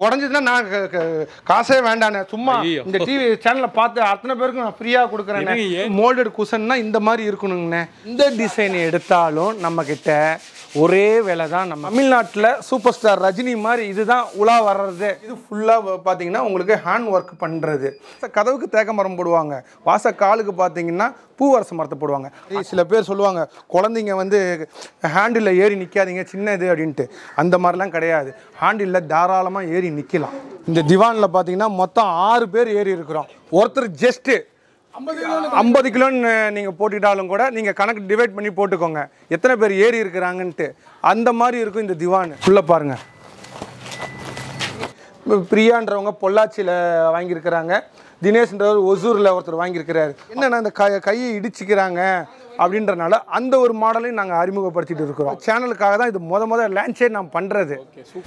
உடஞ்சதுன்னா நான் க- க- காசே வேண்டானே சும்மா ஐயையோ. இந்த டிவி சேனல்ல பார்த்து அத்தனை பேருக்கும் நான் ஃப்ரீயா கொடுக்குறேன் என்னங்க ஏன்? மோல்டட் குஷன்னா இந்த மாதிரி இருக்கணுங்கண்ணே இந்த டிசைன் எடுத்தாலும் நம்ம கிட்ட ஒரே விலை தான் நம்ம தமிழ்நாட்டில் சூப்பர் ஸ்டார் ரஜினி மாதிரி இதுதான் உலா வர்றது இது ஃபுல்லாக பார்த்தீங்கன்னா உங்களுக்கு ஹேண்ட் ஒர்க் பண்ணுறது கதவுக்கு தேக்க மரம் போடுவாங்க வாச காலுக்கு பார்த்தீங்கன்னா பூவரச மரத்தை போடுவாங்க இது சில பேர் சொல்லுவாங்க குழந்தைங்க வந்து ஹேண்டில் ஏறி நிற்காதீங்க சின்ன இது அப்படின்ட்டு அந்த மாதிரிலாம் கிடையாது ஹேண்டில் தாராளமாக ஏறி நிற்கலாம் இந்த திவானில் பார்த்தீங்கன்னா மொத்தம் ஆறு பேர் ஏறி இருக்கிறோம் ஒருத்தர் ஜஸ்ட்டு ஐம்பது கிலோன்னு நீங்கள் போட்டுக்கிட்டாலும் கூட நீங்கள் கணக்கு டிவைட் பண்ணி போட்டுக்கோங்க எத்தனை பேர் ஏறி இருக்கிறாங்கன்ட்டு அந்த மாதிரி இருக்கும் இந்த திவான் உள்ள பாருங்க இப்ப பிரியான்றவங்க பொள்ளாச்சியில் வாங்கியிருக்கிறாங்க தினேஷ்ன்றவர் ஒசூரில் ஒருத்தர் வாங்கியிருக்கிறாரு என்னென்னா இந்த க கையை இடிச்சுக்கிறாங்க அப்படின்றனால அந்த ஒரு மாடலையும் நாங்கள் அறிமுகப்படுத்திட்டு இருக்கிறோம் சேனலுக்காக தான் இது முத முத லான்ச்சே நான் பண்ணுறது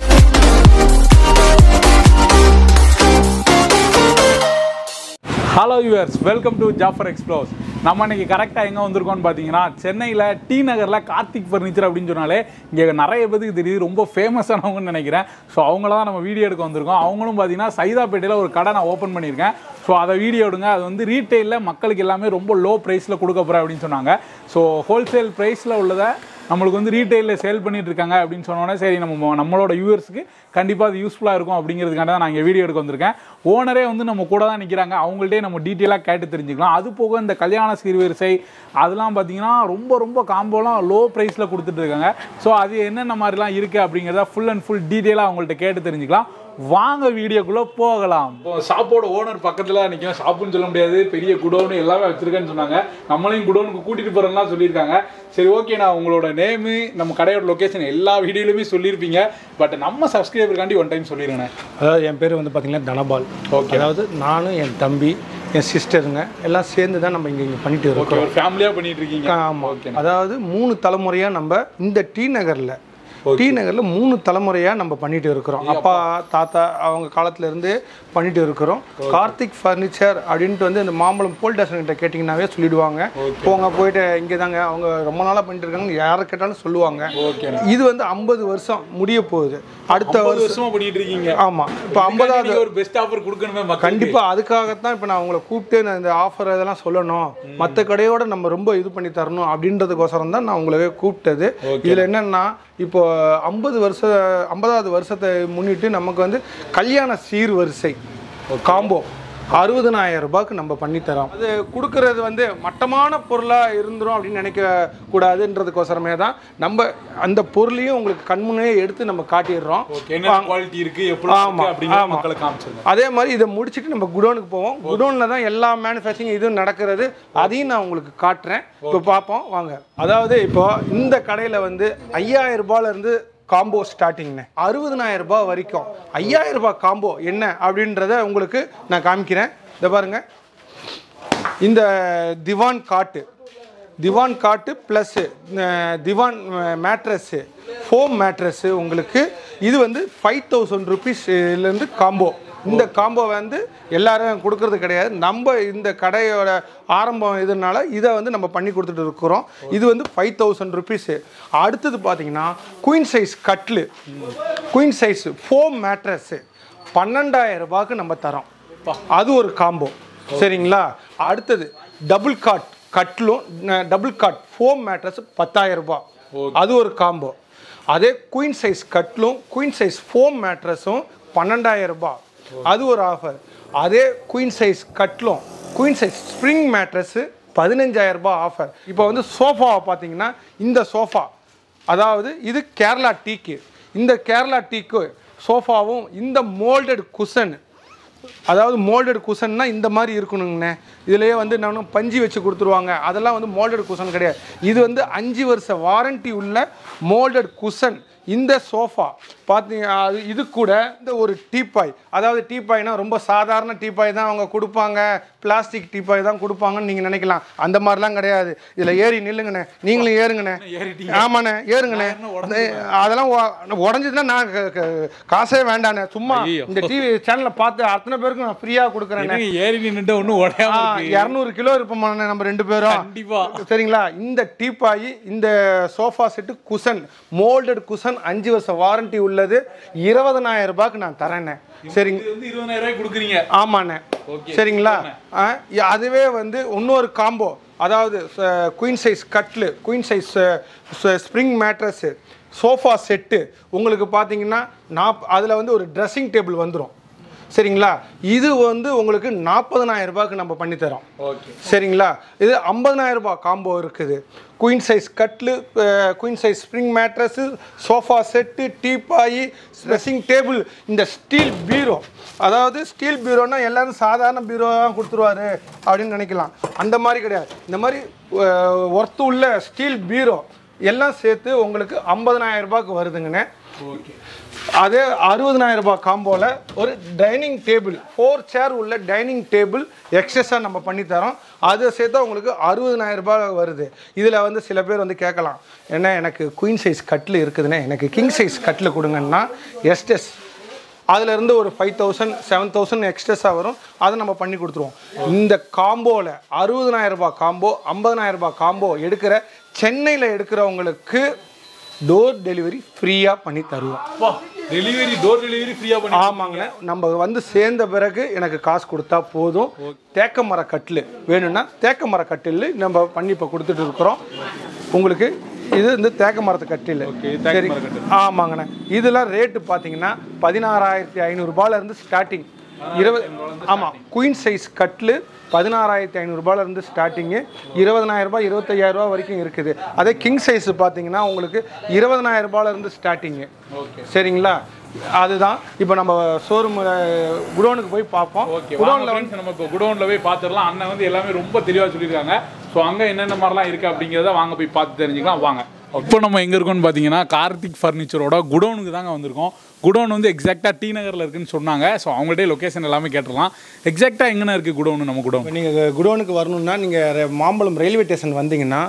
hello yours welcome to Jafar explores நம்ம இன்னைக்கு கரெக்டாக எங்கே வந்திருக்கோம்னு பார்த்தீங்கன்னா சென்னையில் டி நகரில் கார்த்திக் ஃபர்னிச்சர் அப்படின்னு சொன்னாலே இங்கே நிறைய பேருக்கு தெரியுது ரொம்ப ஃபேமஸானவங்கன்னு நினைக்கிறேன் ஸோ அவங்கள தான் நம்ம வீடியோ எடுக்க வந்திருக்கோம் அவங்களும் பார்த்தீங்கன்னா சைதாப்பேட்டையில் ஒரு கடை நான் ஓப்பன் பண்ணியிருக்கேன் ஸோ அதை வீடியோ எடுங்க அது வந்து ரீட்டெயிலில் மக்களுக்கு எல்லாமே ரொம்ப லோ ப்ரைஸில் கொடுக்க போகிறேன் அப்படின்னு சொன்னாங்க ஸோ ஹோல்சேல் ப்ரைஸில் உள்ளதை நம்மளுக்கு வந்து ரீட்டெயிலில் சேல் பண்ணிட்டு இருக்காங்க அப்படின்னு சொன்னோன்னே சரி நம்ம நம்மளோட வியூவர்ஸ்க்கு கண்டிப்பாக அது யூஸ்ஃபுல்லாக இருக்கும் அப்படிங்கிறதுக்காக தான் நான் இங்கே வீடியோ எடுக்க வந்திருக்கேன் ஓனரே வந்து நம்ம கூட தான் நிற்கிறாங்க அவங்கள்ட்டே நம்ம டீட்டெயிலாக கேட்டு தெரிஞ்சுக்கலாம் அது போக இந்த கல்யாண சீர்வரிசை அதெல்லாம் பார்த்தீங்கன்னா ரொம்ப ரொம்ப காம்போலாம் லோ ப்ரைஸில் கொடுத்துட்டு இருக்காங்க ஸோ அது என்னென்ன மாதிரிலாம் இருக்குது அப்படிங்கிறத ஃபுல் அண்ட் ஃபுல் டீட்டெயிலாக அவங்கள்ட்ட கேட்டு தெரிஞ்சுக்கலாம் வாங்க வீடியோக்குள்ளே போகலாம் இப்போ ஷாப்போட ஓனர் பக்கத்தில் நிற்கும் ஷாப்புன்னு சொல்ல முடியாது பெரிய குடோன் எல்லாமே வச்சிருக்கேன்னு சொன்னாங்க நம்மளையும் குடோனுக்கு கூட்டிகிட்டு போகிறேன்லாம் சொல்லியிருக்காங்க சரி ஓகே நான் உங்களோட நேமு நம்ம கடையோட லொக்கேஷன் எல்லா வீடியோலையுமே சொல்லியிருப்பீங்க பட் நம்ம சப்ஸ்கிரைபருக்காண்டி ஒன் டைம் சொல்லிடுறேன் அதாவது என் பேர் வந்து பார்த்தீங்கன்னா தனபால் Okay. அதாவது நானும் என் தம்பி என் சிஸ்டருங்க எல்லாம் சேர்ந்து தான் நம்ம இங்கே இங்கே பண்ணிட்டு இருக்கோம் ஓகே ஒரு ஃபேமிலியாக பண்ணிட்டு இருக்கீங்க ஆமாம் ஓகே அதாவது மூணு தலைமுறையாக நம்ம இந்த டி நகரில் டி நகரில் மூணு தலைமுறையாக நம்ம பண்ணிட்டு இருக்கிறோம் அப்பா தாத்தா அவங்க காலத்துல இருந்து பண்ணிட்டு இருக்கிறோம் கார்த்திக் ஃபர்னிச்சர் அப்படின்ட்டு வந்து இந்த மாம்பழம் போல் ஸ்டேஷன் கிட்ட கேட்டிங்கன்னாவே சொல்லிடுவாங்க போங்க போயிட்டு இங்கே தாங்க அவங்க ரொம்ப நாளாக பண்ணிட்டு இருக்காங்க யாரை கேட்டாலும் சொல்லுவாங்க ஓகே இது வந்து ஐம்பது வருஷம் முடிய போகுது அடுத்த ஒரு வருஷம் வருஷமா பண்ணிட்டு இருக்கீங்க ஆமாம் இப்போ ஐம்பதாவது நீங்க ஒரு பெஸ்ட் ஆஃபர் கொடுக்கணுமே மக்கள் கண்டிப்பா அதுக்காகத்தான் இப்போ நான் உங்களை கூப்பிட்டு நான் இந்த ஆஃபர் இதெல்லாம் சொல்லணும் மற்ற கடையோட நம்ம ரொம்ப இது பண்ணி தரணும் அப்படின்றதுக்கோசரம் தான் நான் உங்களை கூப்பிட்டது இதில் என்னன்னா இப்போ ஐம்பது வருஷ ஐம்பதாவது வருஷத்தை முன்னிட்டு நமக்கு வந்து கல்யாண சீர்வரிசை காம்போ அறுபதனாயிரம் ரூபாய்க்கு நம்ம பண்ணி தரோம் அது கொடுக்கறது வந்து மட்டமான பொருளாக இருந்துரும் அப்படின்னு நினைக்க கூடாதுன்றதுக்கோசரமே தான் நம்ம அந்த பொருளையும் உங்களுக்கு கண்முன்னே எடுத்து நம்ம காட்டிடுறோம் ஓகே என்ன குவாலிட்டி இருக்கு எப்படி ஆமா, இருக்கு அப்படிங்கிற ஆமா. மக்களுக்கு காமிச்சிருங்க அதே மாதிரி இதை முடிச்சுட்டு நம்ம குடோனுக்கு போவோம் குடோனில் தான் எல்லா மேனுஃபேக்சரிங் இதுவும் நடக்கிறது அதையும் நான் உங்களுக்கு காட்டுறேன் இப்போ பார்ப்போம் வாங்க அதாவது இப்போ இந்த கடையில் வந்து ஐயாயிரம் ரூபாயில இருந்து காம்போ ஸ்டார்டிங்னு அறுபதனாயிரம் ரூபாய் வரைக்கும் ஐயாயிரம் ரூபாய் காம்போ என்ன அப்படின்றத உங்களுக்கு நான் காமிக்கிறேன் இதை பாருங்க இந்த திவான் cot divan cot plus divan mattress foam mattress உங்களுக்கு இது வந்து ஃபைவ் தௌசண்ட் ருபீஸ்லேருந்து காம்போ இந்த காம்போ வந்து எல்லாரும் கொடுக்கறது கிடையாது நம்ம இந்த கடையோட ஆரம்பம் இதனால இதை வந்து நம்ம பண்ணி கொடுத்துட்டு இருக்கிறோம் இது வந்து ஃபைவ் தௌசண்ட் ருபீஸு அடுத்தது பார்த்தீங்கன்னா குயின் சைஸ் கட்லு குயின் சைஸ் ஃபோம் மேட்ரஸ்ஸு பன்னெண்டாயிரம் ரூபாய்க்கு நம்ம தரோம் அது ஒரு காம்போ சரிங்களா அடுத்தது டபுள் காட் கட்லும் டபுள் காட் ஃபோம் மேட்ரஸ் பத்தாயிரம் ரூபாய் அது ஒரு காம்போ அதே குயின் சைஸ் கட்லும் குயின் சைஸ் ஃபோம் மேட்ரஸும் பன்னெண்டாயிரம் ரூபாய் அது ஒரு ஆஃபர் அதே குயின் சைஸ் கட்லும் குயின் சைஸ் ஸ்ப்ரிங் மேட்ரஸு பதினஞ்சாயிரம் ரூபாய் ஆஃபர் இப்போ வந்து சோஃபாவை பார்த்தீங்கன்னா இந்த சோஃபா அதாவது இது கேரளா டீக்கு இந்த கேரளா டீக்கு சோஃபாவும் இந்த மோல்டட் குஷன் அதாவது மோல்டட் குஷன்னா இந்த மாதிரி இருக்கணுங்கண்ணே இதுலேயே வந்து நானும் பஞ்சு வச்சு கொடுத்துருவாங்க அதெல்லாம் வந்து மோல்டட் குஷன் கிடையாது இது வந்து அஞ்சு வருஷ வாரண்டி உள்ள மோல்டட் குஷன் இந்த சோஃபா பார்த்தீங்க அது இது கூட இந்த ஒரு டீப்பாய் அதாவது டீப்பாய்னா ரொம்ப சாதாரண டீப்பாய் தான் அவங்க கொடுப்பாங்க பிளாஸ்டிக் டீப்பாய் தான் கொடுப்பாங்கன்னு நீங்கள் நினைக்கலாம் அந்த மாதிரிலாம் கிடையாது இதில் ஏறி நில்லுங்கண்ணே நீங்களும் ஏறுங்கண்ணே ஏறிட்டீங்க. ஆமாண்ணே ஏறுங்கண்ணே அதெல்லாம் உ- உடஞ்சதுன்னா நான் க- க- காசே வேண்டாண்ணே சும்மா ஐயோ. இந்த டிவி சேனலை பார்த்து அத்தனை பேருக்கும் நான் ஃப்ரீயாக கொடுக்குறேன் என்னங்க ஏறி நின்னுட்டு ஒன்றும் உடையாம இருக்கு இரநூறு கிலோ இருப்போம்ண்ணே நம்ம ரெண்டு பேரும் கண்டிப்பா சரிங்களா இந்த டீப்பாய் இந்த sofa set cushion moulded cushion thousand அஞ்சு வருஷம் வாரண்டி உள்ளது இருபதனாயிரம் ரூபாய்க்கு நான் தரேண்ணே சரிங்க இது வந்து இருபதாயிரம் ரூபாய் கொடுக்குறீங்க ஆமாண்ணே Okay. சரிங்களா ஆ, இ- அதுவே வந்து இன்னொரு காம்போ அதாவது குயின் சைஸ் கட்லு queen size spring mattress sofa set உங்களுக்கு பார்த்தீங்கன்னா நாப் அதில் வந்து ஒரு ட்ரெஸ்ஸிங் டேபிள் வந்துடும் சரிங்களா இது வந்து உங்களுக்கு நாற்பதனாயிரம் ரூபாய்க்கு நம்ம பண்ணித்தரோம் ஓகே சரிங்களா இது 50000 ரூபாய் காம்போ இருக்குது குயின் சைஸ் கட்லு queen size spring mattress sofa set teapoy dressing table இந்த ஸ்டீல் பீரோ அதாவது ஸ்டீல் பீரோனா எல்லாரும் சாதாரண பீரோ தான் கொடுத்துருவாரு அப்படின்னு நினைக்கலாம் அந்த மாதிரி கிடையாது இந்த மாதிரி ஒர்த்து உள்ள ஸ்டீல் பீரோ எல்லாம் சேர்த்து உங்களுக்கு 50000 ரூபாய்க்கு வருதுங்கண்ணே ஓகே அதே அறுபதனாயிரம் ரூபாய் காம்போவில் ஒரு டைனிங் டேபிள் ஃபோர் சேர் உள்ள டைனிங் டேபிள் எக்ஸஸாக நம்ம பண்ணி தரோம் அதை சேர்த்தா உங்களுக்கு அறுபதனாயிரம் ரூபாய் வருது இதில் வந்து சில பேர் வந்து கேட்கலாம் என்ன எனக்கு குயின் சைஸ் கட்டில் இருக்குதுண்ணே எனக்கு கிங் சைஸ் கட்டில் கொடுங்கன்னா எஸ்டெஸ் அதுலேருந்து ஒரு ஃபைவ் தௌசண்ட் செவன் தௌசண்ட் எக்ஸ்ட்ரஸாக வரும் அதை நம்ம பண்ணி கொடுத்துருவோம் இந்த காம்போவில் அறுபதனாயிரம் ரூபாய் காம்போ ஐம்பதனாயிரம் ரூபாய் காம்போ எடுக்கிற சென்னையில் எடுக்கிறவங்களுக்கு டோர் டெலிவரி ஃப்ரீயாக பண்ணி தருவோம் வா டெலிவரி டோர் டெலிவரி ஃப்ரீயா பண்ணி ஆமாங்கண்ணே நம்ம வந்து சேர்ந்த பிறகு எனக்கு காசு கொடுத்தா போதும் தேக்க மர கட்டில் வேணும்னா தேக்க மர கட்டில் நம்ம பண்ணி இப்போ கொடுத்துட்டு இருக்கிறோம் உங்களுக்கு இது வந்து தேக்க மரத்து கட்டில் Okay, தேக்கு சரி மர கட்டில். ஆமாங்கண்ணே இதெல்லாம் ரேட்டு பார்த்தீங்கன்னா பதினாறாயிரத்தி ஐநூறுரூபாலேருந்து ஸ்டார்டிங் இருபது ஆமாம் குயின் சைஸ் கட்டில் பதினாறாயிரத்தி ஐநூறுரூபாலேருந்து ஸ்டார்டிங்கு இருபதனாயிரம் ரூபாய் இருபத்தையாயிரம் ரூபாய் வரைக்கும் இருக்குது அதே கிங் சைஸ் பார்த்தீங்கன்னா உங்களுக்கு இருபதனாயிரம் ரூபாயிலேருந்து ஸ்டார்டிங்கு ஓகே சரிங்களா அதுதான் இப்போ நம்ம ஷோரூம் குடோனுக்கு போய் பார்ப்போம் ஓகே குடோனில் ஃப்ரெண்ட்ஸ் நம்ம இப்போ குடோன்ல போய் பார்த்துடலாம் அண்ணன் வந்து எல்லாமே ரொம்ப தெளிவாக சொல்லியிருக்காங்க ஸோ அங்கே என்னென்ன மாதிரிலாம் இருக்குது அப்படிங்கிறத வாங்க போய் பார்த்து தெரிஞ்சுக்கலாம் வாங்க இப்போ நம்ம எங்கே இருக்கோம்னு பார்த்தீங்கன்னா கார்த்திக் ஃபர்னிச்சரோட குடோனுக்கு தாங்க வந்திருக்கோம் குடோன் வந்து எக்ஸாக்டாக டி நகரில் இருக்குன்னு சொன்னாங்க ஸோ அவங்கள்ட்டே லொக்கேஷன் எல்லாமே கேட்டுடலாம் எக்ஸாக்டாக எங்கன இருக்குது குடோன் நம்ம குடோன் இப்போ நீங்கள் குடோனுக்கு வரணும்னா நீங்கள் மாம்பழம் ரயில்வே ஸ்டேஷன் வந்தீங்கன்னா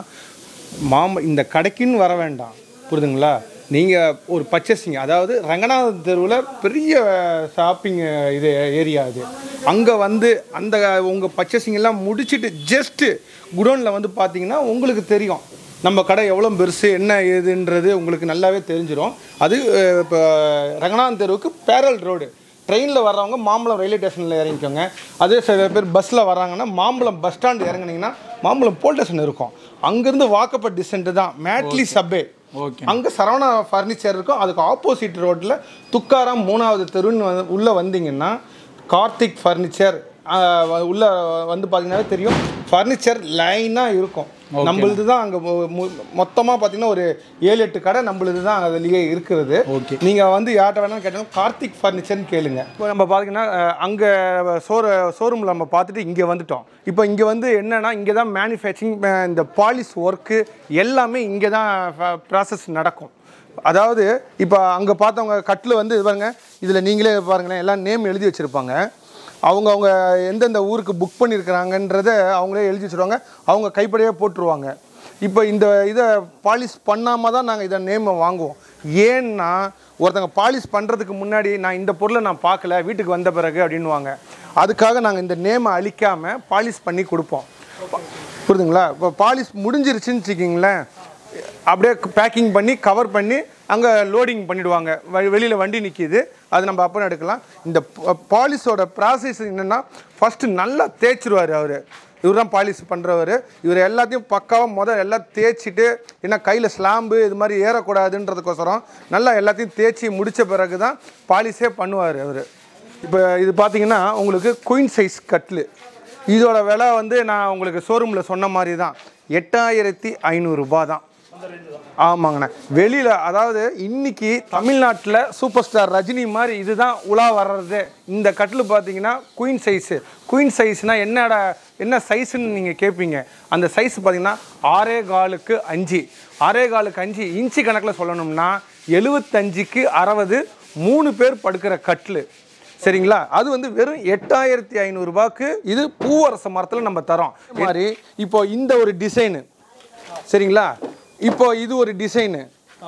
மாம்ப இந்த கடைக்குன்னு வர வேண்டாம் புரியுதுங்களா நீங்கள் ஒரு பர்ச்சேசிங் அதாவது ரங்கநாதன் தெருவில் பெரிய ஷாப்பிங் இது ஏரியா அது அங்கே வந்து அந்த உங்கள் பர்ச்சேசிங் எல்லாம் முடிச்சுட்டு ஜஸ்ட்டு குடோனில் வந்து பார்த்தீங்கன்னா உங்களுக்கு தெரியும் நம்ம கடை எவ்வளோ பெருசு என்ன ஏதுன்றது உங்களுக்கு நல்லாவே தெரிஞ்சிடும் அது அஹ், இப்போ ரங்கநாதன் தெருவுக்கு பேரல் ரோடு ட்ரெயினில் வர்றவங்க மாம்பழம் ரயில்வே ஸ்டேஷனில் இறங்கிக்கோங்க அதே சில பேர் பஸ்ஸில் வர்றாங்கன்னா மாம்பழம் பஸ் ஸ்டாண்டு இறங்குனீங்கன்னா மாம்பழம் போல் ஸ்டேஷன் இருக்கும் அங்கேருந்து வாக்கப்பட் டிஸ்டன்ட் தான் மேட்லி சப்பே ஓகே அங்கே சரவணா ஃபர்னிச்சர் இருக்கும் அதுக்கு ஆப்போசிட் ரோட்டில் துக்காராம் மூணாவது தெருன்னு வந்து உள்ளே வந்தீங்கன்னா கார்த்திக் ஃபர்னிச்சர் உள்ளே வந்து பார்த்தீங்கன்னா தெரியும் ஃபர்னிச்சர் லைனாக இருக்கும் நம்மளுது தான் அங்கே மொத்தமாக பார்த்தீங்கன்னா ஒரு ஏழு எட்டு கடை நம்மளுது தான் அதுலேயே இருக்கிறது Okay. நீங்கள் வந்து யார்கிட்ட வேணாலும் கேட்டாலும் கார்த்திக் ஃபர்னிச்சர்னு கேளுங்க இப்போ நம்ம பார்த்தீங்கன்னா அங்கே ஷோர ஷோரூமில் நம்ம பார்த்துட்டு இங்கே வந்துட்டோம் இப்போ இங்கே வந்து என்னன்னா இங்கே தான் மேனுஃபேக்சரிங் இந்த பாலிஷ் ஒர்க்கு எல்லாமே இங்கே தான் ப்ராசஸ் நடக்கும் அதாவது இப்போ அங்கே பார்த்தவங்க கட்டில் வந்து இது பாருங்க இதில் நீங்களே பாருங்களேன் எல்லாம் நேம் எழுதி வச்சுருப்பாங்க அவங்க அவங்க எந்தெந்த ஊருக்கு புக் பண்ணியிருக்கிறாங்கன்றத அவங்களே எழுதி வச்சுருவாங்க அவங்க கைப்படையாக போட்டுருவாங்க இப்போ இந்த இதை பாலிஷ் பண்ணாமல் தான் நாங்கள் இதை நேமை வாங்குவோம் ஏன்னா ஒருத்தங்க பாலிஷ் பண்ணுறதுக்கு முன்னாடி நான் இந்த பொருளை நான் பார்க்கல வீட்டுக்கு வந்த பிறகு அப்படின்வாங்க அதுக்காக நாங்கள் இந்த நேமை அழிக்காமல் பாலிஷ் பண்ணி கொடுப்போம் புரியுதுங்களா இப்போ பாலிஷ் முடிஞ்சிருச்சுன்னு வச்சுக்கிங்களேன் அப்படியே பேக்கிங் பண்ணி கவர் பண்ணி அங்கே லோடிங் பண்ணிடுவாங்க வெளியில் வண்டி நிற்கிது அது நம்ம அப்புறம் எடுக்கலாம் இந்த பாலிஷோட ப்ராசஸ் என்னென்னா ஃபஸ்ட்டு நல்லா தேய்ச்சிருவார் அவர் இவர் தான் பாலிஷ் பண்ணுறவர் இவர் எல்லாத்தையும் பக்காவாக முதல் எல்லாம் தேய்ச்சிட்டு ஏன்னா கையில் ஸ்லாம்பு இது மாதிரி ஏறக்கூடாதுன்றதுக்கோசரம் நல்லா எல்லாத்தையும் தேய்ச்சி முடித்த பிறகு தான் பாலிஷே பண்ணுவார் அவர் இப்போ இது பார்த்தீங்கன்னா உங்களுக்கு குயின் சைஸ் கட்லு இதோட விலை வந்து நான் உங்களுக்கு ஷோரூமில் சொன்ன மாதிரி தான் எட்டாயிரத்தி ஐநூறுரூபா தான் ஆமாங்கண்ணே வெளியில் அதாவது இன்னைக்கு தமிழ்நாட்டில் சூப்பர் ஸ்டார் ரஜினி மாதிரி இதுதான் உலா வர்றது இந்த கட்டில் பார்த்தீங்கன்னா குயின் சைஸு குயின் சைஸ்னால் என்னடா என்ன சைஸுன்னு நீங்கள் கேட்பீங்க அந்த சைஸ் பார்த்தீங்கன்னா ஆறே காலுக்கு அஞ்சு ஆறே காலுக்கு அஞ்சு இன்ச்சு கணக்கில் சொல்லணும்னா எழுபத்தஞ்சுக்கு அறுபது மூணு பேர் படுக்கிற கட்டில் சரிங்களா அது வந்து வெறும் எட்டாயிரத்தி ஐநூறுரூபாக்கு இது பூவரச மரத்தில் நம்ம தரோம் இது மாதிரி இப்போ இந்த ஒரு டிசைனு சரிங்களா இப்போ இது ஒரு டிசைனு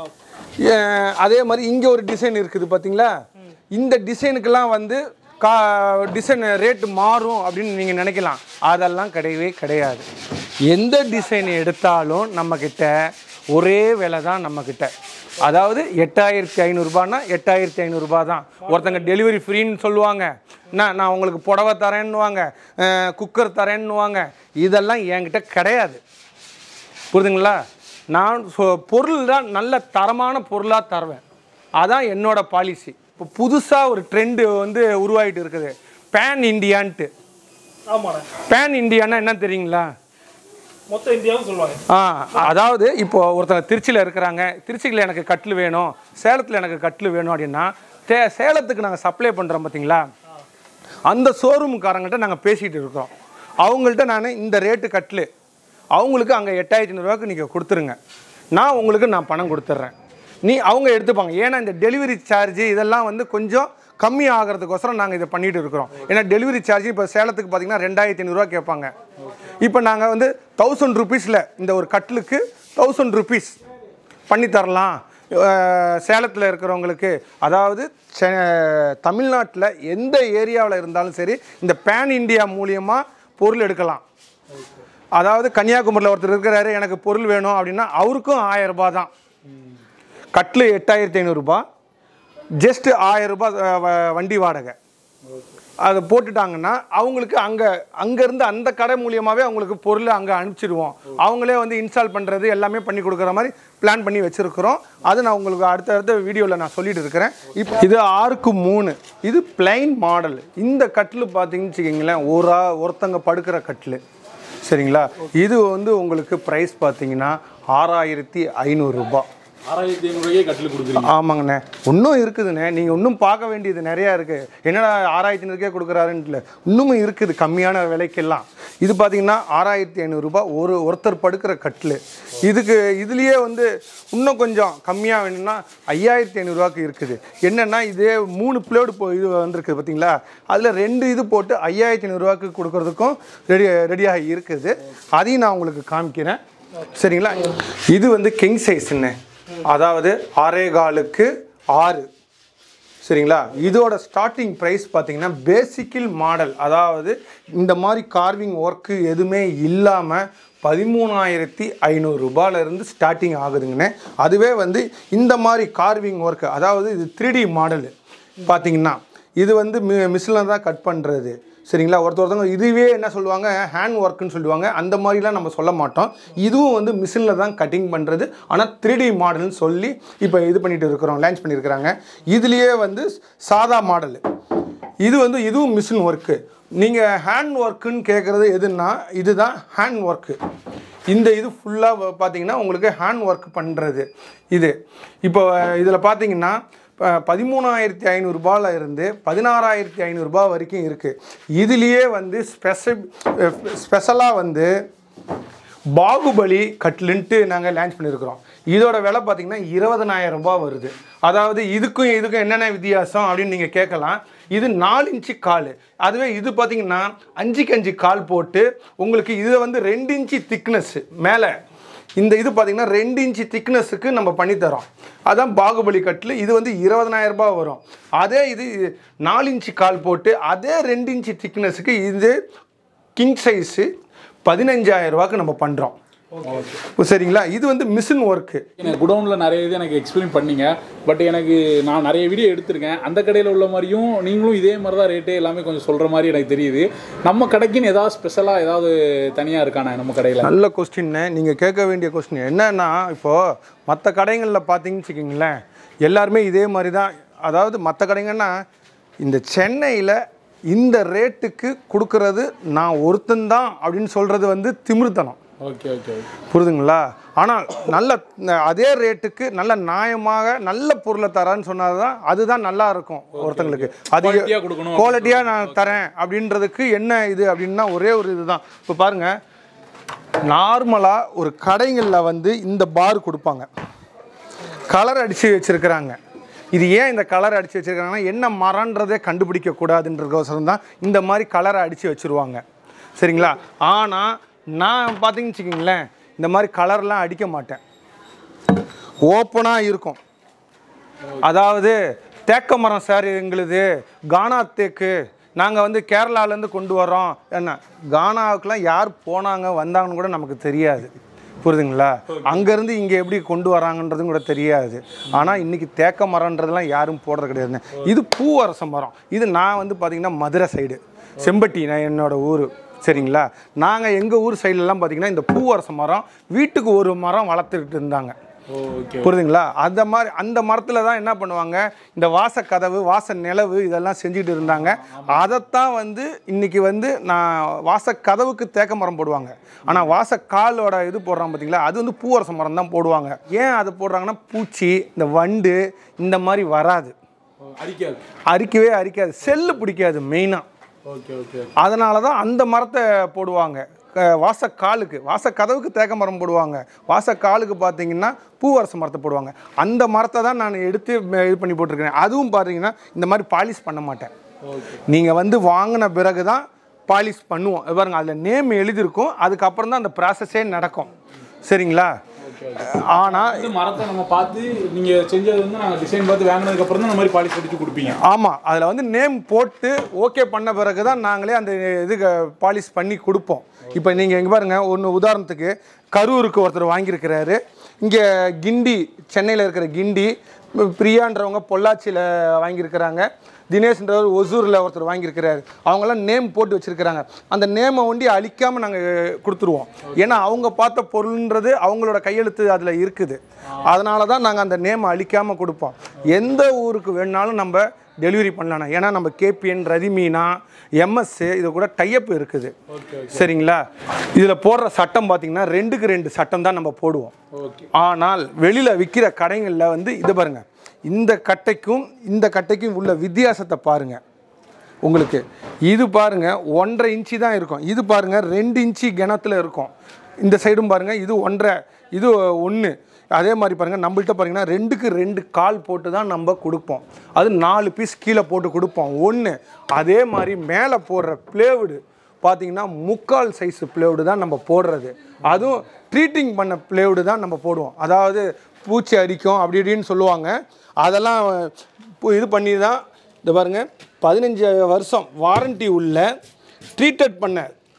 அதே மாதிரி இங்கே ஒரு டிசைன் இருக்குது பார்த்தீங்களா இந்த டிசைனுக்கெல்லாம் வந்து கா டிசைன் ரேட்டு மாறும் அப்படின்னு நீங்கள் நினைக்கலாம் அதெல்லாம் கிடையவே கிடையாது எந்த டிசைன் எடுத்தாலும் நம்மக்கிட்ட ஒரே விலை தான் நம்மக்கிட்ட அதாவது எட்டாயிரத்தி ஐநூறுரூபான்னா எட்டாயிரத்தி ஐநூறுரூபா தான் ஒருத்தங்க டெலிவரி ஃப்ரீன்னு சொல்லுவாங்க நான் நான் உங்களுக்கு புடவை தரேன்னுவாங்க அஹ், குக்கர் தரேன்னுவாங்க இதெல்லாம் என்கிட்ட கிடையாது புரியுதுங்களா நான் சொ- பொருள் தான் நல்ல தரமான பொருளாக தருவேன் அதான் என்னோட பாலிசி இப்போ புதுசாக ஒரு ட்ரெண்டு வந்து உருவாகிட்டு இருக்குது பேன் இண்டியான்ட்டு ஆமாண்ணே பேன் இண்டியான்னா என்ன தெரியுங்களா மொத்த இந்தியாவும் சொல்லுவாங்க ஆ அதாவது இப்போ ஒருத்தங்க திருச்சியில் இருக்கிறாங்க திருச்சியில் எனக்கு கட்டில் வேணும் சேலத்தில் எனக்கு கட்டில் வேணும் அப்படின்னா தே சேலத்துக்கு நாங்கள் சப்ளை பண்ணுறோம் பார்த்தீங்களா அந்த ஷோரூம்காரங்கள்ட்ட நாங்கள் பேசிகிட்டு இருக்கோம் அவங்கள்ட்ட நான் இந்த ரேட்டு கட்டில் அவங்களுக்கு அங்கே எட்டாயிரத்தி ஐநூறுரூவாக்கு நீங்கள் கொடுத்துருங்க நான் உங்களுக்கு நான் பணம் கொடுத்துட்றேன் நீ அவங்க எடுத்துப்பாங்க ஏன்னா இந்த டெலிவரி சார்ஜ் இதெல்லாம் வந்து கொஞ்சம் கம்மி ஆகிறதுக்கோசரம் நாங்கள் இதை பண்ணிட்டு இருக்கிறோம் ஏன்னா டெலிவரி சார்ஜ் இப்போ சேலத்துக்கு பார்த்தீங்கன்னா ரெண்டாயிரத்தி ஐநூறுரூவா கேட்பாங்க இப்போ நாங்கள் வந்து தௌசண்ட் ருபீஸில் இந்த ஒரு கட்டிலுக்கு தௌசண்ட் ருபீஸ் பண்ணி தரலாம் சேலத்தில் இருக்கிறவங்களுக்கு அதாவது தமிழ்நாட்டில் எந்த ஏரியாவில் இருந்தாலும் சரி இந்த பேன் இந்தியா மூலியமாக பொருள் எடுக்கலாம் அதாவது கன்னியாகுமரியில் ஒருத்தர் இருக்கிறாரு எனக்கு பொருள் வேணும் அப்படின்னா அவருக்கும் ஆயிரம் ரூபாய் தான் கட்டில் எட்டாயிரத்தி ஐநூறுரூபா ஜஸ்ட் ஆயிரம் ரூபாய் அஹ், வ- வண்டி வாடகை அதை போட்டுட்டாங்கன்னா அவங்களுக்கு அங்கே அங்கேருந்து அந்த கடை மூலியமாகவே அவங்களுக்கு பொருளை அங்கே அனுப்பிச்சிடுவோம் அவங்களே வந்து இன்ஸ்டால் பண்ணுறது எல்லாமே பண்ணி கொடுக்குற மாதிரி பிளான் பண்ணி வச்சுருக்கிறோம் அது நான் உங்களுக்கு அடுத்த அடுத்த வீடியோவில் நான் சொல்லிட்டு இருக்கிறேன் இப்போ இது ஆறுக்கு மூணு இது பிளைன் மாடல் இந்த கட்டில் பார்த்தீங்கன்னு வச்சுக்கிங்களேன் ஒரு ஆ- ஒருத்தங்க படுக்கிற கட்டில் சரிங்களா இது வந்து உங்களுக்கு ப்ரைஸ் பார்த்தீங்கன்னா ஆறாயிரத்தி ஐநூறுரூபா ஆறாயிரத்தி ஐநூறுவாயே கட்டில் கொடுக்குறீங்க ஆமாங்கண்ணே இன்னும் இருக்குதுண்ணே நீங்கள் இன்னும் பார்க்க வேண்டியது நிறையா இருக்குது என்னடா ஆறாயிரத்தி ஐநூறுக்கே கொடுக்குறாருன்ட்டு இன்னமும் இருக்குது கம்மியான விலைக்கெல்லாம் இது பார்த்தீங்கன்னா ஆறாயிரத்தி ஐநூறுரூபா ஒரு ஒருத்தர் படுக்கிற கட்டில் இதுக்கு இதுலேயே வந்து இன்னும் கொஞ்சம் கம்மியாக வேணும்னா ஐயாயிரத்தி ஐநூறுரூவாக்கு இருக்குது என்னென்னா இதே மூணு பிளேடு போ இது வந்திருக்கு பார்த்தீங்களா அதில் ரெண்டு இது போட்டு ஐயாயிரத்தி ஐநூறுரூவாக்கு கொடுக்கறதுக்கும் ரெடி ரெடியாக இருக்குது அதையும் நான் உங்களுக்கு காமிக்கிறேன் சரிங்களா இது வந்து கிங் சைஸ்ண்ணே அதாவது ஆறே காலுக்கு ஆறு சரிங்களா இதோட ஸ்டார்டிங் ப்ரைஸ் பார்த்தீங்கன்னா பேசிக்கில் மாடல் அதாவது இந்த மாதிரி கார்விங் ஒர்க்கு எதுவுமே இல்லாமல் பதிமூணாயிரத்தி ஐநூறுரூபாலேருந்து ஸ்டார்டிங் ஆகுதுங்கண்ணே அதுவே வந்து இந்த மாதிரி கார்விங் ஒர்க்கு அதாவது இது த்ரீ டி மாடலு பார்த்தீங்கன்னா இது வந்து மி மிஷினில் தான் கட் பண்ணுறது சரிங்களா ஒருத்தர் ஒருத்தவங்க இதுவே என்ன சொல்லுவாங்க ஹேண்ட் ஒர்க்குன்னு சொல்லுவாங்க அந்த மாதிரிலாம் நம்ம சொல்ல மாட்டோம் இதுவும் வந்து மிஷினில் தான் கட்டிங் பண்ணுறது ஆனால் த்ரீ டி மாடல்னு சொல்லி இப்போ இது பண்ணிட்டு இருக்கிறோம் லான்ச் பண்ணியிருக்கிறாங்க இதுலேயே வந்து சாதா மாடல் இது வந்து இதுவும் மிஷின் ஒர்க்கு நீங்கள் ஹேண்ட் ஒர்க்குன்னு கேட்குறது எதுன்னா இதுதான் ஹேண்ட் ஒர்க்கு இந்த இது ஃபுல்லாக பார்த்தீங்கன்னா உங்களுக்கு ஹேண்ட் ஒர்க் பண்ணுறது இது இப்போ இதில் பார்த்தீங்கன்னா ப- பதிமூணாயிரத்தி ஐநூறுரூபாவில் இருந்து பதினாறாயிரத்தி ஐநூறுரூபா வரைக்கும் இருக்குது இதுலேயே வந்து ஸ்பெஷல் ஸ்பெஷலாக வந்து பாகுபலி கட்லுன்ட்டு நாங்கள் லான்ச் பண்ணியிருக்கிறோம் இதோட விலை பார்த்தீங்கன்னா இருபதனாயிரம் ரூபாய் வருது அதாவது இதுக்கும் இதுக்கும் என்னென்ன வித்தியாசம் அப்படின்னு நீங்கள் கேட்கலாம் இது நாலு இன்ச்சு கால் அதுவே இது பார்த்தீங்கன்னா அஞ்சுக்கு அஞ்சு கால் போட்டு உங்களுக்கு இது வந்து ரெண்டு இன்ச்சு திக்னஸ் மேலே இந்த இது பார்த்தீங்கன்னா ரெண்டு இன்ச்சு திக்னஸுக்கு நம்ம பண்ணித்தரோம் அதான் பாகுபலி கட்டில் இது வந்து இருபதனாயிரம் ரூபாய் வரும் அதே இது நாலு இன்ச்சு கால் போட்டு அதே ரெண்டு இன்ச்சு திக்னஸுக்கு இது கிங் சைஸு பதினஞ்சாயிரம் ரூபாய்க்கு நம்ம பண்ணுறோம் சரிங்களா இது வந்து மிஷின் ஒர்க்கு எனக்கு குடோனில் நிறைய இது எனக்கு எக்ஸ்பிளைன் பண்ணீங்க பட் எனக்கு நான் நிறைய வீடியோ எடுத்திருக்கேன் அந்த கடையில் உள்ள மாதிரியும் நீங்களும் இதே மாதிரி தான் ரேட்டு எல்லாமே கொஞ்சம் சொல்கிற மாதிரி எனக்கு தெரியுது நம்ம கடைக்குன்னு ஏதாவது ஸ்பெஷலாக ஏதாவது தனியாக இருக்காண்ணே நம்ம கடையில் நல்ல கொஸ்டின்னு நீங்கள் கேட்க வேண்டிய கொஸ்டின் என்னன்னா இப்போது மற்ற கடைகளில் பார்த்தீங்கன்னு வச்சுக்கிங்களேன் எல்லாருமே இதே மாதிரி தான் அதாவது மற்ற கடைங்கன்னா இந்த சென்னையில் இந்த ரேட்டுக்கு கொடுக்கறது நான் ஒருத்தன்தான் அப்படின்னு சொல்கிறது வந்து திமிர்த்தனம் ஓகே ஓகே புரியுதுங்களா ஆனால் நல்ல ந- அதே ரேட்டுக்கு நல்ல நியாயமாக நல்ல பொருளை தரேன்னு சொன்னால் தான் அதுதான் நல்லா இருக்கும் ஒருத்தங்களுக்கு அது Quality-ஆ கொடுக்கணும் குவாலிட்டியாக நான் தரேன் அப்படின்றதுக்கு என்ன இது அப்படின்னா ஒரே ஒரு இதுதான் இப்போ பாருங்கள் நார்மலாக ஒரு கடைகளில் வந்து இந்த பார் கொடுப்பாங்க கலர் அடித்து வச்சுருக்கிறாங்க இது ஏன் இந்த கலர் அடித்து வச்சுருக்காங்கன்னா என்ன மரன்றதே கண்டுபிடிக்க கூடாதுன்றதுக்கோசரம் தான் இந்த மாதிரி கலரை அடித்து வச்சுருவாங்க சரிங்களா ஆனால் நான் பார்த்தீங்கன்னு வச்சுக்கிங்களேன் இந்த மாதிரி கலர்லாம் அடிக்க மாட்டேன் ஓப்பனாக இருக்கும் அதாவது தேக்க மரம் சார் எங்களுது கானா தேக்கு நாங்கள் வந்து கேரளாலேருந்து கொண்டு வரோம் என்ன கானாவுக்குலாம் யார் போனாங்க வந்தாங்கன்னு கூட நமக்கு தெரியாது புரியுதுங்களா அங்கேருந்து இங்கே எப்படி கொண்டு வராங்கன்றதும் கூட தெரியாது ஆனால் இன்னைக்கு தேக்க மரம்ன்றதெல்லாம் யாரும் போடுறது கிடையாதுங்க இது பூவரச மரம் இது நான் வந்து பார்த்தீங்கன்னா மதுரை சைடு செம்பட்டி நான் என்னோட ஊர் சரிங்களா நாங்கள் எங்கள் ஊர் சைட்லலாம் பார்த்தீங்கன்னா இந்த பூவரச மரம் வீட்டுக்கு ஒரு மரம் வளர்த்துக்கிட்டு இருந்தாங்க ஓகே புரியுதுங்களா அந்த மாதிரி அந்த மரத்தில் தான் என்ன பண்ணுவாங்க இந்த வாச கதவு வாச நிலவு இதெல்லாம் செஞ்சுட்டு இருந்தாங்க அதைத்தான் வந்து இன்னைக்கு வந்து நான் வாச கதவுக்கு தேக்க மரம் போடுவாங்க ஆனால் வாச காலோட இது போடுறாங்க பார்த்தீங்களா அது வந்து பூவரச மரம் தான் போடுவாங்க ஏன் அதை போடுறாங்கன்னா பூச்சி இந்த வண்டு இந்த மாதிரி வராது அடிக்காது அரிக்கவே அரிக்காது செல்லு பிடிக்காது மெயினாக ஓகே ஓகே அதனால தான் அந்த மரத்தை போடுவாங்க க- வாசக்காலுக்கு வாசக்கதவுக்கு தேக்க மரம் போடுவாங்க வாசக்காலுக்கு பார்த்தீங்கன்னா பூவரச மரத்தை போடுவாங்க அந்த மரத்தை தான் நான் எடுத்து ம- இது பண்ணி போட்டிருக்கேன் அதுவும் பார்த்தீங்கன்னா இந்த மாதிரி பாலிஷ் பண்ண மாட்டேன் ஓகே நீங்கள் வந்து வாங்கின பிறகு தான் பாலிஷ் பண்ணுவோம் இது பாருங்க அதில் நேம் எழுதியிருக்கும் அதுக்கப்புறம் தான் அந்த ப்ராசஸே நடக்கும் சரிங்களா ஆனால் இந்த மரத்தை நம்ம பார்த்து நீங்க செஞ்சது வந்து நாங்க டிசைன் பார்த்து வாங்கினதுக்கு அப்புறம் தான் இந்த மாதிரி பாலிஷ் அடிச்சு கொடுப்பீங்க ஆமாம் அதில் வந்து நேம் போட்டு ஓகே பண்ண பிறகு தான் நாங்களே அந்த இதுக்கு பாலிஷ் பண்ணி கொடுப்போம் இப்போ நீங்கள் எங்கே பாருங்க ஒன்று உதாரணத்துக்கு கரூருக்கு ஒருத்தர் வாங்கியிருக்கிறாரு இங்கே கிண்டி சென்னையில் இருக்கிற கிண்டி பிரியான்றவங்க பொள்ளாச்சியில் வாங்கியிருக்கிறாங்க தினேஷ்ன்றவர் ஒசூரில் ஒருத்தர் வாங்கியிருக்கிறாரு அவங்கெல்லாம் நேம் போட்டு வச்சுருக்கிறாங்க அந்த நேமை ஒண்டி அழிக்காமல் நாங்கள் கொடுத்துருவோம் ஏன்னா அவங்க பார்த்த பொருள்ன்றது அவங்களோட கையெழுத்து அதில் இருக்குது அதனால தான் நாங்கள் அந்த நேமை அழிக்காமல் கொடுப்போம் எந்த ஊருக்கு வேணாலும் நம்ம டெலிவரி பண்ணலாம் ஏன்னா நம்ம கேபிஎன் ரதிமீனா எம்எஸ் இது கூட டைப் இருக்குது சரிங்களா இதில் போடுற சட்டம் பார்த்தீங்கன்னா ரெண்டுக்கு ரெண்டு சட்டம் தான் நம்ம போடுவோம் ஓகே ஆனால் வெளியில் விற்கிற கடைகளில் வந்து இது பாருங்க இந்த கட்டைக்கும் இந்த கட்டைக்கும் உள்ள வித்தியாசத்தை பாருங்க உங்களுக்கு இது பாருங்க ஒன்றரை இன்ச்சு தான் இருக்கும் இது பாருங்க ரெண்டு இன்ச்சு கிணத்துல இருக்கும் இந்த சைடும் பாருங்க இது ஒன்றரை இது ஒன்று அதே மாதிரி பாருங்க நம்மள்ட்ட பாருங்கன்னா ரெண்டுக்கு ரெண்டு கால் போட்டு தான் நம்ம கொடுப்போம் அது நாலு பீஸ் கீழே போட்டு கொடுப்போம் ஒன்று அதே மாதிரி மேலே போடுற பிளேவுடு பார்த்தீங்கன்னா முக்கால் சைஸ் பிளேவுடு தான் நம்ம போடுறது அதுவும் ட்ரீட்டிங் பண்ண பிளேவுடு தான் நம்ம போடுவோம் அதாவது பூச்சி அரிக்கும் அப்படி இப்படின்னு சொல்லுவாங்க அதெல்லாம் பு- இது பண்ணி தான் இந்த பாருங்க பதினஞ்சு வருஷம் வாரண்டி உள்ள ட்ரீட்டட் பண்ண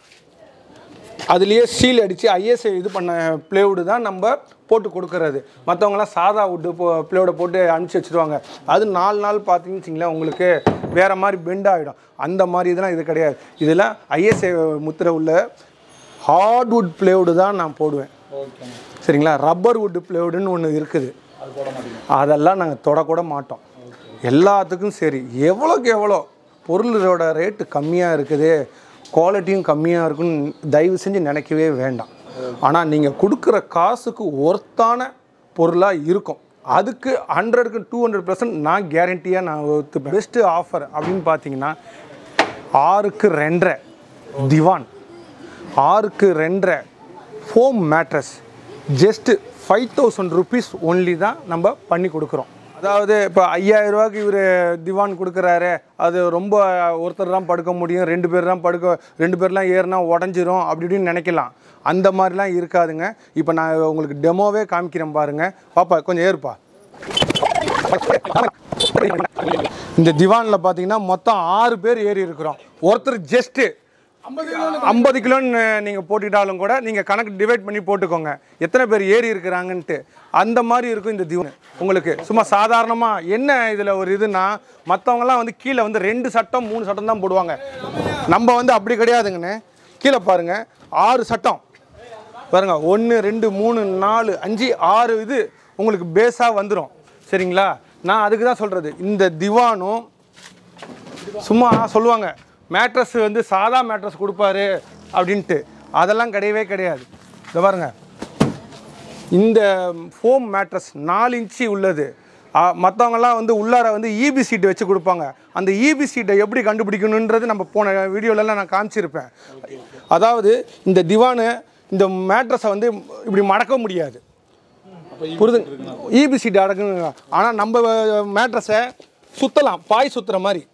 அதுலேயே சீல் அடித்து ஐஎஸ்ஐ இது பண்ண பிளேவுடு தான் நம்ம போட்டு கொடுக்கறது மற்றவங்களாம் சாதா வுட்டு போ பிளேவுடை போட்டு அனுப்பிச்சி வச்சுருவாங்க அது நாலு நாள் பார்த்தீங்கன்னு வச்சிங்களேன் உங்களுக்கு வேறு மாதிரி பெண்ட் ஆகிடும் அந்த மாதிரி இதெல்லாம் இது கிடையாது இதெல்லாம் ஐஎஸ்ஐ முத்திரை உள்ள ஹார்ட்வுட் பிளேவுடு தான் நான் போடுவேன் ஓகே சரிங்களா ரப்பர் வுட் பிளேவுடுன்னு ஒன்று இருக்குது அது போட மாட்டீங்க அதெல்லாம் நாங்கள் தொடக்கூட மாட்டோம் எல்லாத்துக்கும் சரி எவ்வளோக்கு எவ்வளோ பொருளோட ரேட்டு கம்மியாக இருக்குது குவாலிட்டியும் கம்மியாக இருக்குன்னு தயவு செஞ்சு நினைக்கவே வேண்டாம் ஆனால் நீங்கள் கொடுக்குற காசுக்கு ஒர்த்தான பொருளாக இருக்கும் அதுக்கு ஹண்ட்ரடுக்கு டூ ஹண்ட்ரட் பர்சன்ட் நான் கேரண்டியாக நான் ஒத்துப்பேன் பெஸ்ட்டு ஆஃபர் அப்படின்னு பார்த்தீங்கன்னா ஆறுக்கு ரெண்டரை திவான் ஆறுக்கு ரெண்டரை foam mattress just five thousand rupees only தான் நம்ம பண்ணி கொடுக்குறோம் அதாவது இப்போ ஐயாயிரம் ரூபாய்க்கு இவர் திவான் கொடுக்குறாரு அது ரொம்ப ஒருத்தர் தான் படுக்க முடியும் ரெண்டு பேர் தான் படுக்க ரெண்டு பேர்லாம் ஏறினா உடஞ்சிரும் அப்படி இப்படின்னு நினைக்கலாம் அந்த மாதிரிலாம் இருக்காதுங்க இப்போ நான் உங்களுக்கு டெமோவே காமிக்கிறேன் பாருங்க பாப்பா கொஞ்சம் ஏறுப்பா இந்த திவானில் பார்த்தீங்கன்னா மொத்தம் ஆறு பேர் ஏறி இருக்கிறோம் ஒருத்தர் ஜஸ்ட்டு ஐம்பது கிலோன்னு நீங்கள் போட்டுக்கிட்டாலும் கூட நீங்கள் கணக்கு டிவைட் பண்ணி போட்டுக்கோங்க எத்தனை பேர் ஏறி இருக்கிறாங்கன்ட்டு அந்த மாதிரி இருக்கும் இந்த திவான் உங்களுக்கு சும்மா சாதாரணமாக என்ன இதில் ஒரு இதுனா மற்றவங்கலாம் வந்து கீழே வந்து ரெண்டு சட்டம் மூணு சட்டம் தான் போடுவாங்க நம்ம வந்து அப்படி கிடையாதுங்கண்ணே கீழே பாருங்கள் ஆறு சட்டம் பாருங்க ஒன்று ரெண்டு மூணு நாலு அஞ்சு ஆறு இது உங்களுக்கு பேஸாக வந்துடும் சரிங்களா நான் அதுக்கு தான் சொல்கிறது இந்த திவானும் சும்மா சொல்லுவாங்க மேட்ரஸ் வந்து சாதா மேட்ரஸ் கொடுப்பாரு அப்படின்ட்டு அதெல்லாம் கிடையவே கிடையாது இந்த பாருங்க இந்த ஃபோம் மேட்ரஸ் நாலு இன்ச்சு உள்ளது மற்றவங்கலாம் வந்து உள்ளார வந்து இபி சீட் வச்சு கொடுப்பாங்க அந்த இபி சீட்டை எப்படி கண்டுபிடிக்கணுன்றது நம்ம போன வீடியோலலாம் நான் காமிச்சிருப்பேன் அதாவது இந்த திவானு இந்த மேட்ரஸை வந்து இப்படி மடக்க முடியாது புரிது இபி சீட் அடக்குங்க ஆனால் நம்ம மேட்ரஸை சுற்றலாம் பாய் சுற்றுற மாதிரி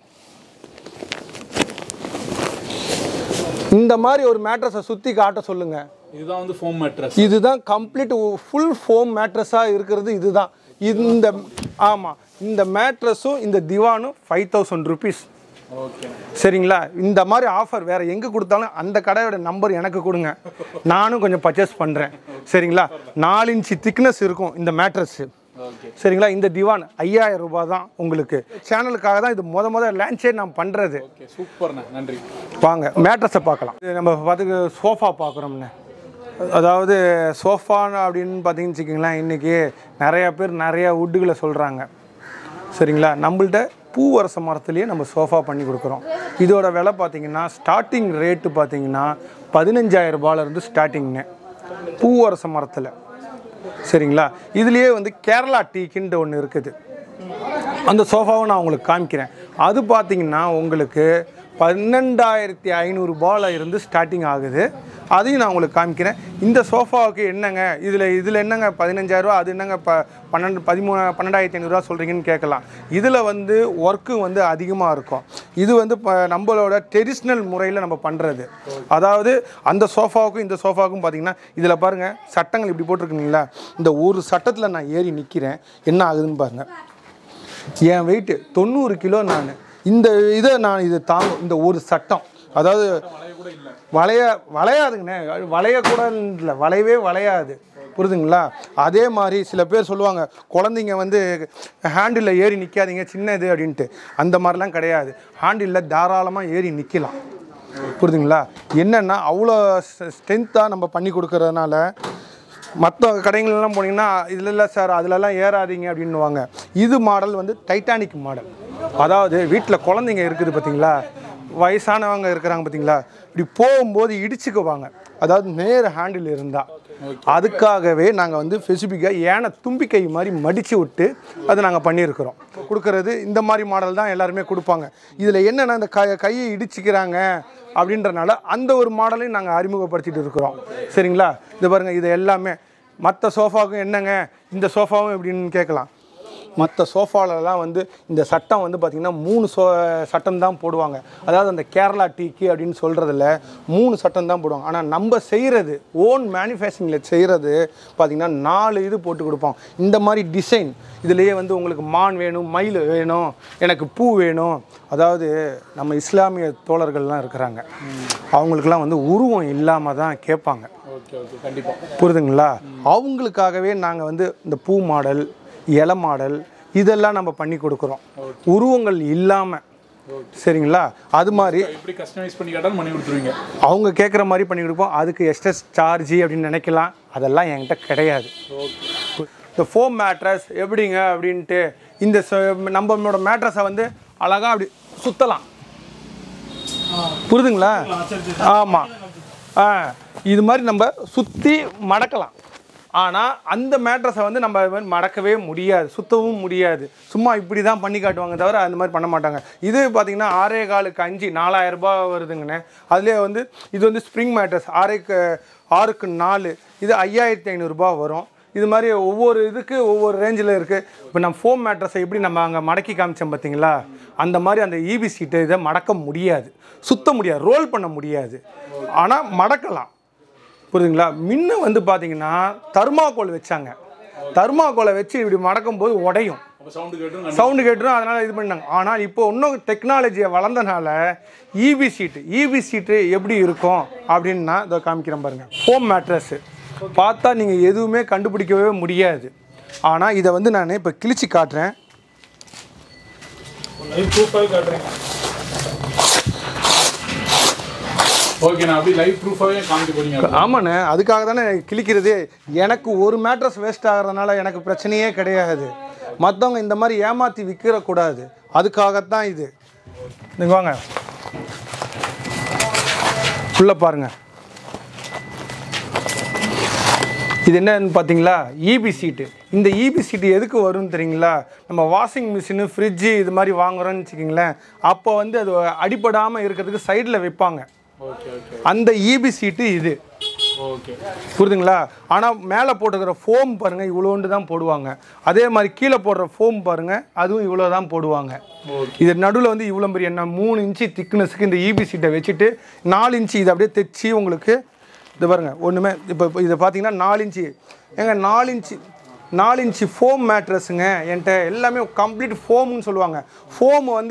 இந்த மாதிரி ஒரு மேட்ரஸை சுற்றி காட்ட சொல்லுங்கள் இதுதான் வந்து ஃபோம் மேட்ரஸ் இதுதான் கம்ப்ளீட் ஃபுல் ஃபோம் மேட்ரஸாக இருக்கிறது இதுதான் இந்த ஆமாம் இந்த மேட்ரஸும் இந்த திவானும் ஃபைவ் தௌசண்ட் ருபீஸ் ஓகே சரிங்களா இந்த மாதிரி ஆஃபர் வேற எங்கே கொடுத்தாலும் அந்த கடையோட நம்பர் எனக்கு கொடுங்க நானும் கொஞ்சம் பர்ச்சேஸ் பண்ணுறேன் சரிங்களா நாலு இன்ச்சு திக்னஸ் இருக்கும் இந்த மேட்ரஸ் ஓகே சரிங்களா இந்த திவான் ஐயாயிரம் ரூபாய் தான் உங்களுக்கு சேனலுக்காக தான் இது முத முத லான்ச்சே நான் பண்ணுறது ஓகே சூப்பர்ண்ணே நன்றி வாங்க மேட்ரஸை பார்க்கலாம் இது நம்ம பார்த்துக்கு சோஃபா பார்க்குறோம்ண்ணே அதாவது சோஃபா அப்படின்னு பார்த்தீங்கன்னு வச்சுக்கிங்களேன் இன்றைக்கி நிறைய பேர் நிறைய வுட்டுகளை சொல்கிறாங்க சரிங்களா நம்மள்ட்ட பூவரச மரத்துலேயே நம்ம சோஃபா பண்ணி கொடுக்குறோம் இதோட விலை பார்த்தீங்கன்னா ஸ்டார்டிங் ரேட்டு பார்த்தீங்கன்னா பதினஞ்சாயிரம் ரூபாயிலேருந்து ஸ்டார்டிங்னு பூவரச மரத்தில் சரிங்களா இதுலேயே வந்து கேரளா டீக்குன்ட்டு ஒன்று இருக்குது அந்த சோஃபாவை நான் உங்களுக்கு காமிக்கிறேன் அது பார்த்தீங்கன்னா உங்களுக்கு பன்னெண்டாயிரத்தி ஐநூறுரூபாவில் இருந்து ஸ்டார்டிங் ஆகுது அதையும் நான் உங்களுக்கு காமிக்கிறேன் இந்த சோஃபாவுக்கு என்னங்க இதில் இதில் என்னங்க பதினஞ்சாயிரரூவா அது என்னங்க ப பன்னெண்டு பதிமூணு பன்னெண்டாயிரத்தி ஐநூறுரூவா சொல்கிறீங்கன்னு கேட்கலாம் இதில் வந்து ஒர்க்கு வந்து அதிகமாக இருக்கும் இது வந்து இப்போ நம்மளோட ட்ரெடிஷ்னல் முறையில் நம்ம பண்ணுறது அதாவது அந்த சோஃபாவுக்கும் இந்த சோஃபாவுக்கும் பார்த்தீங்கன்னா இதில் பாருங்கள் சட்டங்கள் இப்படி போட்டிருக்குங்களா இந்த ஒரு சட்டத்தில் நான் ஏறி நிற்கிறேன் என்ன ஆகுதுன்னு பாருங்கள் என் வெயிட்டு தொண்ணூறு கிலோ நான் இந்த இதை நான் இது தாங்கும் இந்த ஒரு சட்டம் அதாவது வளைய வளையாதுங்கண்ணே வளையக்கூட இல்லை வளையவே வளையாது புரியுதுங்களா அதே மாதிரி சில பேர் சொல்லுவாங்க குழந்தைங்க வந்து ஹேண்டிலில் ஏறி நிற்காதீங்க சின்னது அப்படின்ட்டு அந்த மாதிரிலாம் கிடையாது ஹேண்டிலில் தாராளமாக ஏறி நிற்கலாம் புரியுதுங்களா என்னென்னா அவ்வளோ ஸ்ட்ரென்த்தாக நம்ம பண்ணி கொடுக்கறதுனால மற்ற கடைங்கள்லாம் போனீங்கன்னா இதில் இல்லை சார் அதிலெல்லாம் ஏறாதீங்க அப்படின்னுவாங்க இது மாடல் வந்து டைட்டானிக் மாடல் அதாவது வீட்டில் குழந்தைங்க இருக்குது பார்த்தீங்களா வயசானவங்க இருக்கிறாங்க பார்த்தீங்களா இப்படி போகும்போது இடிச்சுக்குவாங்க அதாவது நேர் ஹேண்டில் இருந்தால் அதுக்காகவே நாங்கள் வந்து ஸ்பெசிஃபிக்காக ஏனை தும்பிக்கை மாதிரி மடித்து விட்டு அதை நாங்கள் பண்ணியிருக்கிறோம் கொடுக்கறது இந்த மாதிரி மாடல் தான் எல்லாருமே கொடுப்பாங்க இதில் என்னென்னா இந்த க கையை இடிச்சுக்கிறாங்க அப்படின்றனால அந்த ஒரு மாடலையும் நாங்கள் அறிமுகப்படுத்திட்டு இருக்கிறோம் சரிங்களா இது பாருங்கள் இது எல்லாமே மற்ற சோஃபாவுக்கும் என்னங்க இந்த சோஃபாவும் எப்படின்னு கேட்கலாம் மற்ற சோஃபாலலாம் வந்து இந்த சட்டம் வந்து பார்த்திங்கன்னா மூணு சோ சட்டம் தான் போடுவாங்க அதாவது அந்த கேரளா டீக்கு அப்படின்னு சொல்கிறதுல மூணு சட்டம் தான் போடுவாங்க ஆனால் நம்ம செய்கிறது ஓன் மேனுஃபேக்சரிங்கில் செய்கிறது பார்த்திங்கன்னா நாலு இது போட்டு கொடுப்போம் இந்த மாதிரி டிசைன் இதுலேயே வந்து உங்களுக்கு மான் வேணும் மயில் வேணும் எனக்கு பூ வேணும் அதாவது நம்ம இஸ்லாமிய தோழர்கள்லாம் இருக்கிறாங்க அவங்களுக்கெல்லாம் வந்து உருவம் இல்லாமல் தான் கேட்பாங்க ஓகே ஓகே கண்டிப்பாக புரியுதுங்களா அவங்களுக்காகவே நாங்கள் வந்து இந்த பூ மாடல் இலை மாடல் இதெல்லாம் நம்ம பண்ணி கொடுக்குறோம் உருவங்கள் இல்லாமல் சரிங்களா அது மாதிரி எப்படி கஸ்டமைஸ் பண்ணி கேட்டாலும் பண்ணி கொடுத்துருவீங்க அவங்க கேட்குற மாதிரி பண்ணி கொடுப்போம் அதுக்கு எக்ஸ்ட்ரா சார்ஜ் அப்படின்னு நினைக்கலாம் அதெல்லாம் என்கிட்ட கிடையாது இந்த ஃபோம் மேட்ரஸ் எப்படிங்க அப்படின்ட்டு இந்த ச- நம்மளோட மேட்ரஸை வந்து அழகாக அப்படி சுற்றலாம் புரியுதுங்களா ஆமாம் ஆ இது மாதிரி நம்ம சுற்றி மடக்கலாம் ஆனால் அந்த மேட்ரஸை வந்து நம்ம இது மாதிரி மடக்கவே முடியாது சுத்தவும் முடியாது சும்மா இப்படி தான் பண்ணி காட்டுவாங்க தவிர அந்த மாதிரி பண்ண மாட்டாங்க இது பார்த்தீங்கன்னா ஆறே காலுக்கு அஞ்சு நாலாயிரம் ரூபாய் வருதுங்கண்ணே அதுலேயே வந்து இது வந்து ஸ்ப்ரிங் மேட்ரஸ் ஆறேக்கு ஆறுக்கு நாலு இது ஐயாயிரத்தி ஐநூறுரூபா வரும் இது மாதிரி ஒவ்வொரு இதுக்கு ஒவ்வொரு ரேஞ்சில் இருக்குது இப்போ நம்ம ஃபோம் மேட்ரஸை எப்படி நம்ம அங்கே மடக்கி காமிச்சோம் பார்த்தீங்களா அந்த மாதிரி அந்த ஈபி சீட்டை இதை மடக்க முடியாது சுத்த முடியாது ரோல் பண்ண முடியாது ஆனால் மடக்கலாம் புரியுதுங்களா முன்ன வந்து பார்த்தீங்கன்னா தர்மாக்கோல் வச்சாங்க தர்மாக்கோலை வச்சு இப்படி மடக்கும் போது உடையும் அப்போ சவுண்டு கேட்டு சவுண்டு கேட்டுரும் அதனால் இது பண்ணாங்க ஆனால் இப்போ இன்னும் டெக்னாலஜியை வளர்ந்தனால இபி சீட்டு இபி சீட்டு எப்படி இருக்கும் அப்படின்னா இதை காமிக்கிறேன் பாருங்கள் ஹோம் மேட்ரஸ்ஸு பார்த்தா நீங்கள் எதுவுமே கண்டுபிடிக்கவே முடியாது ஆனால் இதை வந்து நான் இப்போ கிழிச்சு காட்டுறேன் லைவ் ப்ரூஃபாகவே காட்டுறேன் ஓகே நான் அப்படி லைவ் ப்ரூஃபாகவே காமிக்க போறீங்க ஆமாண்ணே அதுக்காக தானே கிழிக்கிறதே எனக்கு ஒரு மேட்ரஸ் வேஸ்ட் ஆகிறதுனால எனக்கு பிரச்சனையே கிடையாது மற்றவங்க இந்த மாதிரி ஏமாற்றி விற்கிறக்கூடாது அதுக்காகத்தான் இது நீங்க வாங்க உள்ள பாருங்க இது என்னன்னு பார்த்தீங்களா இபி சீட்டு இந்த இபி சீட்டு எதுக்கு வரும்னு தெரியுங்களா நம்ம வாஷிங் மிஷினு ஃப்ரிட்ஜு இது மாதிரி வாங்குறோம்னு வச்சுக்கிங்களேன் அப்போ வந்து அது அடிபடாமல் இருக்கிறதுக்கு சைடில் வைப்பாங்க ஓகே ஓகே அந்த இபி சீட்டு இது ஓகே புரியுதுங்களா ஆனால் மேலே போட்டுக்கிற ஃபோம் பாருங்கள் இவ்வளோண்டு தான் போடுவாங்க அதே மாதிரி கீழே போடுற ஃபோம் பாருங்கள் அதுவும் இவ்வளோ தான் போடுவாங்க இது நடுவில் வந்து இவ்வளோ பெரிய என்ன மூணு இன்ச்சு திக்னஸுக்கு இந்த இபி சீட்டை வச்சுட்டு நாலு இன்ச்சு இதை அப்படியே தைச்சி உங்களுக்கு இது பாருங்க ஒன்றுமே இப்போ இப்போ இதை பார்த்தீங்கன்னா நாலு இன்ச்சு ஏங்க நாலு இன்ச்சு நாலு இன்ச்சு ஃபோம் மேட்ரஸுங்க என்கிட்ட எல்லாமே கம்ப்ளீட் ஃபோம்னு சொல்லுவாங்க ஃபோம் வந்து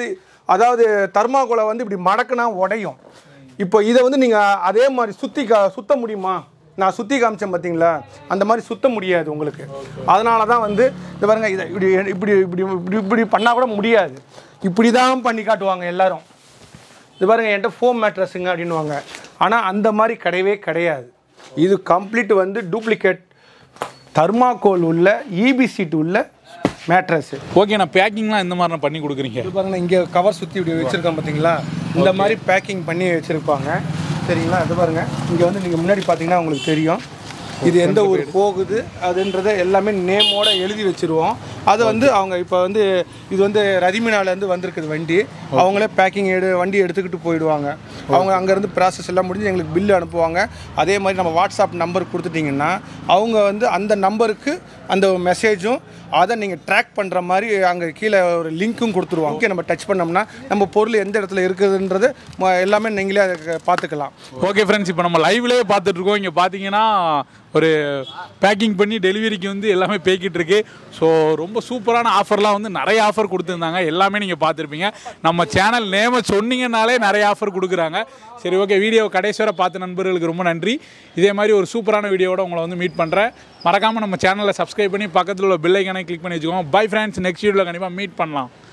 அதாவது தர்மாக்கோலை வந்து இப்படி மடக்குனா உடையும் இப்போ இதை வந்து நீங்கள் அதே மாதிரி சுற்றி கா சுத்த முடியுமா நான் சுற்றி காமிச்சேன் பார்த்தீங்களா அந்த மாதிரி சுத்த முடியாது உங்களுக்கு அதனால தான் வந்து இந்த பாருங்க இதை இப்படி இப்படி இப்படி இப்படி இப்படி பண்ணால் கூட முடியாது இப்படி தான் பண்ணி காட்டுவாங்க எல்லாரும் இது பாருங்க என்கிட்ட ஃபோம் மேட்ரஸுங்க அப்படின்னுவாங்க ஆனால் அந்த மாதிரி கிடையவே கிடையாது இது கம்ப்ளீட் வந்து டூப்ளிகேட் தர்மாக்கோல் உள்ள இபி சீட் உள்ள மேட்ரஸு ஓகே நான் பேக்கிங்லாம் இந்த மாதிரி நான் பண்ணி கொடுக்குறீங்க இது பாருங்க இங்கே கவர் சுற்றி இப்படி வச்சுருக்கோம் பார்த்தீங்களா இந்த மாதிரி பேக்கிங் பண்ணி வச்சுருப்பாங்க சரிங்களா இது பாருங்க இங்கே வந்து நீங்கள் முன்னாடி பார்த்தீங்கன்னா உங்களுக்கு தெரியும் இது எந்த ஊர் போகுது அதுன்றதை எல்லாமே நேமோட எழுதி வச்சிருவோம் அதை வந்து அவங்க இப்போ வந்து இது வந்து ரதிமினாலேருந்து வந்திருக்குது வண்டி அவங்களே பேக்கிங் எடு வண்டி எடுத்துக்கிட்டு போயிடுவாங்க அவங்க அங்கேருந்து ப்ராசஸ் எல்லாம் முடிஞ்சு எங்களுக்கு பில்லு அனுப்புவாங்க அதே மாதிரி நம்ம வாட்ஸ்அப் நம்பர் கொடுத்துட்டிங்கன்னா அவங்க வந்து அந்த நம்பருக்கு அந்த மெசேஜும் அதை நீங்கள் ட்ராக் பண்ணுற மாதிரி அங்கே கீழே ஒரு லிங்க்கும் கொடுத்துருவாங்க Okay, நம்ம டச் பண்ணோம்னா நம்ம பொருள் எந்த இடத்துல இருக்குதுன்றது ம- எல்லாமே நீங்களே அதை பார்த்துக்கலாம் ஓகே ஃப்ரெண்ட்ஸ் இப்போ நம்ம லைவ்லேயே பார்த்துட்டு இருக்கோம் இங்கே பார்த்தீங்கன்னா ஒரு பேக்கிங் பண்ணி டெலிவரிக்கு வந்து எல்லாமே பேக்கிட்டு இருக்கு ஸோ ரொம்ப சூப்பரான ஆஃபர்லாம் வந்து நிறைய ஆஃபர் கொடுத்துருந்தாங்க எல்லாமே நீங்கள் பார்த்துருப்பீங்க நம்ம சேனல் நேம சொன்னீங்கனாலே நிறைய ஆஃபர் கொடுக்குறாங்க சரி ஓகே வீடியோ கடைசி வரை பார்த்த நண்பர்களுக்கு ரொம்ப நன்றி இதே மாதிரி ஒரு சூப்பரான வீடியோவோட உங்களை வந்து மீட் பண்ணுறேன் மறக்காமல் நம்ம சேனலை சப்ஸ்கிரைப் பண்ணி பக்கத்தில் உள்ள பெல் ஐக்கானை கிளிக் பண்ணி வச்சுக்கோங்க பை ஃப்ரெண்ட்ஸ் நெக்ஸ்ட் வீடியோவில் கண்டிப்பாக மீட் பண்ணலாம்